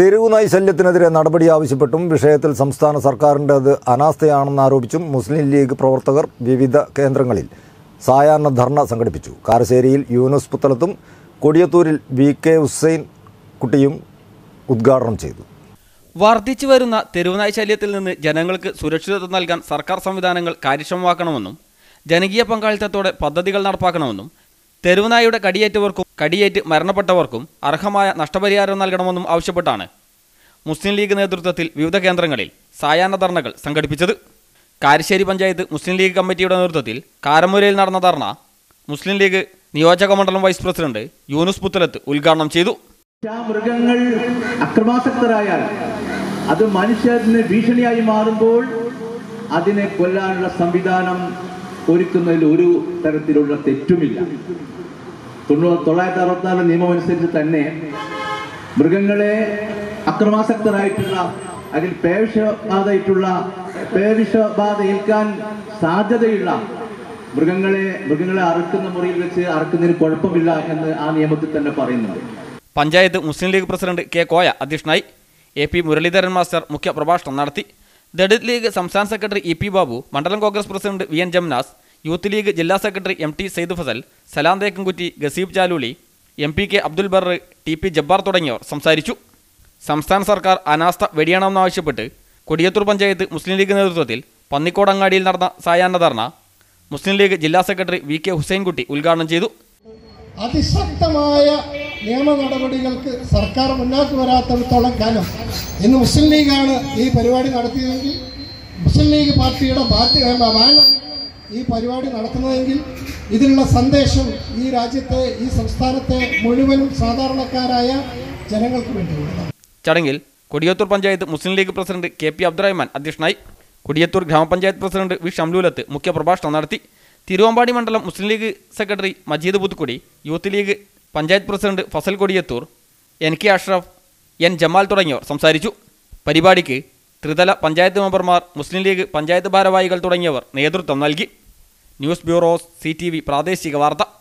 തെരുവ് നായ് ശല്യത്തിനെതിരെ നടപടി ആവശ്യപ്പെട്ടും വിഷയത്തിൽ സംസ്ഥാന സർക്കാരിൻ്റേത് അനാസ്ഥയാണെന്ന് ആരോപിച്ചും മുസ്ലിം ലീഗ് പ്രവർത്തകർ വിവിധ കേന്ദ്രങ്ങളിൽ സായാഹ്ന ധർണ സംഘടിപ്പിച്ചു കാരശ്ശേരിയിൽ യൂനുസ് പുത്തലത്തും കൊടിയത്തൂരിൽ വി കെ ഹുസൈൻ കുട്ടിയും ഉദ്ഘാടനം ചെയ്തു വർദ്ധിച്ചു വരുന്ന തെരുവുനായ് ശല്യത്തിൽ നിന്ന് ജനങ്ങൾക്ക് സുരക്ഷിതത്വം നൽകാൻ സർക്കാർ സംവിധാനങ്ങൾ കാര്യക്ഷമമാക്കണമെന്നും ജനകീയ പങ്കാളിത്തത്തോടെ പദ്ധതികൾ നടപ്പാക്കണമെന്നും തെരുവുനായുടെ കടിയേറ്റവർക്കും കടിയേറ്റ് മരണപ്പെട്ടവർക്കും അർഹമായ നഷ്ടപരിഹാരം നൽകണമെന്നും ആവശ്യപ്പെട്ടാണ് മുസ്ലിം ലീഗ് നേതൃത്വത്തിൽ വിവിധ കേന്ദ്രങ്ങളിൽ സായാഹ്ന ധർണകൾ സംഘടിപ്പിച്ചത് കാരശ്ശേരി പഞ്ചായത്ത് മുസ്ലിം ലീഗ് കമ്മിറ്റിയുടെ നേതൃത്വത്തിൽ കാരമുരയിൽ നടന്ന ധർണ മുസ്ലിം ലീഗ് നിയോജക മണ്ഡലം വൈസ് പ്രസിഡന്റ് യൂനുസ് പുത്തലത്ത് ഉദ്ഘാടനം ചെയ്തു ആ മൃഗങ്ങൾ അക്രമാസക്തരായാൽ അത് മനുഷ്യന് ഭീഷണിയായി മാറുമ്പോൾ അതിനെ കൊല്ലാനുള്ള സംവിധാനം ഒരുക്കുന്നതിൽ ഒരു തരത്തിലുള്ള തെറ്റുമില്ല തൊണ്ണൂ- തൊള്ളായിരത്തി അറുപത്തിനാല് നിയമം അനുസരിച്ച് തന്നെ മൃഗങ്ങളെ അക്രമാസക്തരായിട്ടുള്ള അതിൽ പേവിഷബാധയിട്ടുള്ള പേവിഷബാധ ഏൽക്കാൻ സാധ്യതയുള്ള മൃഗങ്ങളെ മൃഗങ്ങളെ അറുക്കുന്ന മുറിയിൽ വെച്ച് അറുക്കുന്നതിന് കുഴപ്പമില്ല എന്ന് ആ നിയമത്തിൽ തന്നെ പറയുന്നുണ്ട് പഞ്ചായത്ത് മുസ്ലിം ലീഗ് പ്രസിഡന്റ് കെ കോയ അധ്യക്ഷനായി എ പി മുരളീധരൻ മാസ്റ്റർ മുഖ്യ പ്രഭാഷണം നടത്തി ദളിത് ലീഗ് സംസ്ഥാന സെക്രട്ടറി ഇ പി ബാബു മണ്ഡലം Congress president V N Jamnas youth League ജില്ലാ secretary M T Syed Fazal Salam Thekkankutty Gazeeb Chaluli M P K Abdul ബർ ടി പി ജബ്ബാർ തുടങ്ങിയവർ സംസാരിച്ചു സംസ്ഥാന സർക്കാർ അനാസ്ഥ വെടിയണമെന്നാവശ്യപ്പെട്ട് കൊടിയത്തൂർ പഞ്ചായത്ത് മുസ്ലിം ലീഗ് നേതൃത്വത്തിൽ പന്നിക്കോടങ്ങാടിയിൽ നടന്ന സായാഹ്ന ധർണ മുസ്ലിം ലീഗ് ജില്ലാ സെക്രട്ടറി വി കെ ഹുസൈൻകുട്ടി ഉദ്ഘാടനം ചെയ്തു അതിശക്തമായ നിയമ നടപടികൾക്ക് സർക്കാർ മുന്നോട്ട് വരാത്തിടത്തോളം കാലം ഇന്ന് മുസ്ലിം ലീഗാണ് ഈ പരിപാടി നടത്തിയതെങ്കിൽ മുസ്ലിം ലീഗ് പാർട്ടിയുടെ ബാധ്യ ബാനർ ഈ പരിപാടി നടത്തുന്നതെങ്കിൽ ഇതിനുള്ള സന്ദേശം ഈ രാജ്യത്തെ ഈ സംസ്ഥാനത്തെ മുഴുവൻ സാധാരണക്കാരായ ജനങ്ങൾക്ക് വേണ്ടിയുള്ളതാണ് ചടങ്ങിൽ Kodiyathur panchayat Muslim League president K P Abdurahman അധ്യക്ഷനായി കൊടിയത്തൂർ ഗ്രാമപഞ്ചായത്ത് പ്രസിഡന്റ് വി ഷംലൂലത്ത് മുഖ്യപ്രഭാഷണം നടത്തി തിരുവമ്പാടി മണ്ഡലം Muslim League secretary Majeed Puthukudi youth League panchayat president Fazal Kodiyathur N K Ashraf N Jamal തുടങ്ങിയവർ സംസാരിച്ചു പരിപാടിക്ക് ത്രിതല പഞ്ചായത്ത് മെമ്പർമാർ മുസ്ലിം ലീഗ് പഞ്ചായത്ത് ഭാരവാഹികൾ തുടങ്ങിയവർ നേതൃത്വം നൽകി ന്യൂസ് ബ്യൂറോ സി പ്രാദേശിക വാർത്ത